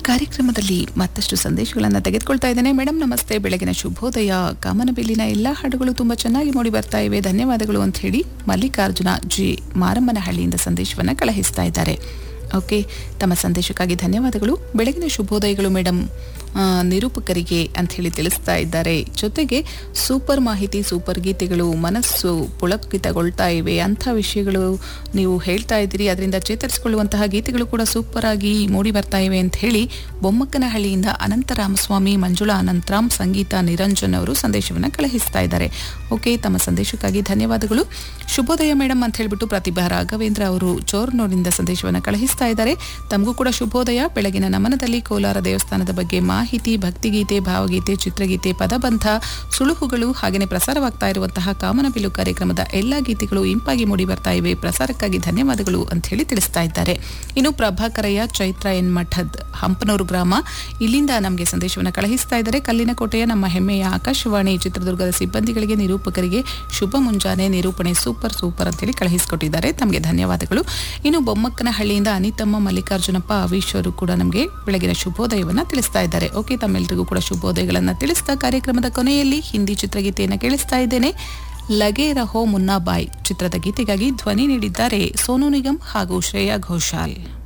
ಕಾರ್ಯಕ್ರಮದಲ್ಲಿ ಮತ್ತಷ್ಟು ಸಂದೇಶಗಳನ್ನು ತೆಗೆದುಕೊಳ್ತಾ ಇದ್ದೇನೆ ಮೇಡಮ್ ನಮಸ್ತೆ ಬೆಳಗಿನ ಶುಭೋದಯ ಕಾಮನಬಿಲ್ಲಿನ ಎಲ್ಲ ಹಾಡುಗಳು ತುಂಬ ಚೆನ್ನಾಗಿ ಮೂಡಿ ಬರ್ತಾ ಇವೆ ಧನ್ಯವಾದಗಳು ಅಂತ ಹೇಳಿ ಮಲ್ಲಿಕಾರ್ಜುನ ಜಿ ಮಾರಮ್ಮನಹಳ್ಳಿಯಿಂದ ಸಂದೇಶವನ್ನು ಕಳುಹಿಸ್ತಾ ಇದ್ದಾರೆ ಓಕೆ ತಮ್ಮ ಸಂದೇಶಕ್ಕಾಗಿ ಧನ್ಯವಾದಗಳು ಬೆಳಗಿನ ಶುಭೋದಯಗಳು ಮೇಡಮ್ ಆ, ನಿರೂಪಕರಿಗೆ ಅಂತ ಹೇಳಿ ತಿಳಿಸ್ತಾ ಇದ್ದಾರೆ ಜೊತೆಗೆ ಸೂಪರ್ ಮಾಹಿತಿ ಸೂಪರ್ ಗೀತೆಗಳು ಮನಸ್ಸು ಪುಳಕಿತಗೊಳ್ತಾ ಇವೆ ಅಂಥ ವಿಷಯಗಳು ನೀವು ಹೇಳ್ತಾ ಇದ್ದೀರಿ ಅದರಿಂದ ಚೇತರಿಸಿಕೊಳ್ಳುವಂತಹ ಗೀತೆಗಳು ಕೂಡ ಸೂಪರ್ ಆಗಿ ಮೂಡಿ ಬರ್ತಾ ಇವೆ ಅಂತ ಹೇಳಿ ಬೊಮ್ಮಕ್ಕನಹಳ್ಳಿಯಿಂದ ಅನಂತರಾಮಸ್ವಾಮಿ ಮಂಜುಳಾ ಅನಂತರಾಮ್ ಸಂಗೀತ ನಿರಂಜನ್ ಅವರು ಸಂದೇಶವನ್ನು ಕಳುಹಿಸ್ತಾ ಇದ್ದಾರೆ ಓಕೆ ತಮ್ಮ ಸಂದೇಶಕ್ಕಾಗಿ ಧನ್ಯವಾದಗಳು ಶುಭೋದಯ ಮೇಡಮ್ ಅಂತ ಹೇಳ್ಬಿಟ್ಟು ಪ್ರತಿಭಾ ರಾಘವೇಂದ್ರ ಅವರು ಚೋರ್ನೂರಿನಿಂದ ಸಂದೇಶವನ್ನು ಕಳುಹಿಸ್ತಾ ಇದ್ದಾರೆ ತಮಗೂ ಕೂಡ ಶುಭೋದಯ ಬೆಳಗಿನ ನಮನದಲ್ಲಿ ಕೋಲಾರ ದೇವಸ್ಥಾನದ ಬಗ್ಗೆ ಮಾಹಿತಿ ಭಕ್ತಿಗೀತೆ ಭಾವಗೀತೆ ಚಿತ್ರಗೀತೆ ಪದಬಂಧ ಸುಳುಹುಗಳು ಹಾಗೆಯೇ ಪ್ರಸಾರವಾಗ್ತಾ ಇರುವಂತಹ ಕಾಮನಬಿಲ್ಲು ಕಾರ್ಯಕ್ರಮದ ಎಲ್ಲ ಗೀತೆಗಳು ಇಂಪಾಗಿ ಮೂಡಿ ಬರ್ತಾ ಇವೆ ಪ್ರಸಾರಕ್ಕಾಗಿ ಧನ್ಯವಾದಗಳು ಅಂತ ಹೇಳಿ ತಿಳಿಸ್ತಾ ಇದ್ದಾರೆ ಇನ್ನು ಪ್ರಭಾಕರಯ್ಯ ಚೈತ್ರ ಎನ್ ಮಠದ್ ಹಂಪನೂರು ಗ್ರಾಮ ಇಲ್ಲಿಂದ ನಮಗೆ ಸಂದೇಶವನ್ನು ಕಳುಹಿಸ್ತಾ ಇದ್ದಾರೆ ಕಲ್ಲಿನ ಕೋಟೆಯ ನಮ್ಮ ಹೆಮ್ಮೆಯ ಆಕಾಶವಾಣಿ ಚಿತ್ರದುರ್ಗದ ಸಿಬ್ಬಂದಿಗಳಿಗೆ ನಿರೂಪಕರಿಗೆ ಶುಭ ಮುಂಜಾನೆ ನಿರೂಪಣೆ ಸೂಪರ್ ಸೂಪರ್ ಅಂತೇಳಿ ಕಳುಹಿಸಿಕೊಟ್ಟಿದ್ದಾರೆ ತಮಗೆ ಧನ್ಯವಾದಗಳು ಇನ್ನು ಬೊಮ್ಮಕ್ಕನಹಳ್ಳಿಯಿಂದ ಅನಿತಮ್ಮ ಮಲ್ಲಿಕಾರ್ಜುನಪ್ಪ ಅವೀಶ್ ಅವರು ಕೂಡ ನಮಗೆ ಬೆಳಗಿನ ಶುಭೋದಯವನ್ನು ತಿಳಿಸ್ತಾ ಇದ್ದಾರೆ ಓಕೆ ತಮ್ಮೆಲ್ಲರಿಗೂ ಕೂಡ ಶುಭೋದಯಗಳನ್ನು ತಿಳಿಸ್ತಾ ಕಾರ್ಯಕ್ರಮದ ಕೊನೆಯಲ್ಲಿ ಹಿಂದಿ ಚಿತ್ರಗೀತೆಯನ್ನು ಕೇಳಿಸ್ತಾ ಇದ್ದೇನೆ ಲಗೆ ರಹೋ ಮುನ್ನಾ ಬಾಯ್ ಚಿತ್ರದ ಗೀತೆಗಾಗಿ ಧ್ವನಿ ನೀಡಿದ್ದಾರೆ ಸೋನು ನಿಗಮ್ ಹಾಗೂ ಶ್ರೇಯಾ ಘೋಷಾಲ್